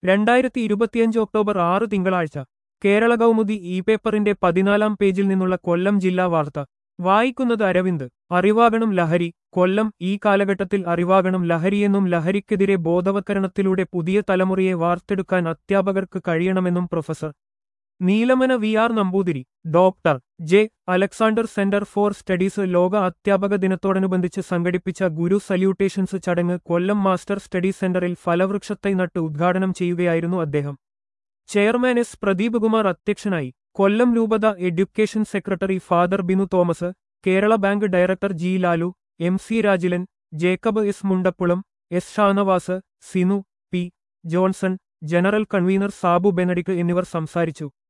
രണ്ടായിരത്തി ഇരുപത്തിയഞ്ച് ഒക്ടോബർ ആറ് തിങ്കളാഴ്ച കേരള കൗമുദി ഇ പേപ്പറിന്റെ പതിനാലാം പേജിൽ നിന്നുള്ള കൊല്ലം ജില്ലാ വാർത്ത വായിക്കുന്നത് അരവിന്ദ് അറിവാകണം ലഹരി കൊല്ലം ഈ കാലഘട്ടത്തിൽ അറിവാകണം ലഹരിയെന്നും ലഹരിക്കെതിരെ ബോധവത്കരണത്തിലൂടെ പുതിയ തലമുറയെ വാർത്തെടുക്കാൻ അധ്യാപകർക്ക് കഴിയണമെന്നും professor Neelamana V R Namboothiri doctor J Alexander centre for studies ലോക അധ്യാപക ദിനത്തോടനുബന്ധിച്ച് സംഘടിപ്പിച്ച ഗുരു സല്യൂട്ടേഷൻസ് ചടങ്ങ് കൊല്ലം മാസ്റ്റർ സ്റ്റഡി സെന്ററിൽ ഫലവൃക്ഷത്തൈ നട്ട് ഉദ്ഘാടനം ചെയ്യുകയായിരുന്നു അദ്ദേഹം ചെയർമാൻ എസ് പ്രദീപ് കുമാർ അധ്യക്ഷനായി കൊല്ലം രൂപത education secretary father Binu Thomas Kerala bank director G Lalu M C Rajilan Jacob S Mundappulam S Shanavas Sinu P Johnson general convener Sabu Benedict എന്നിവർ സംസാരിച്ചു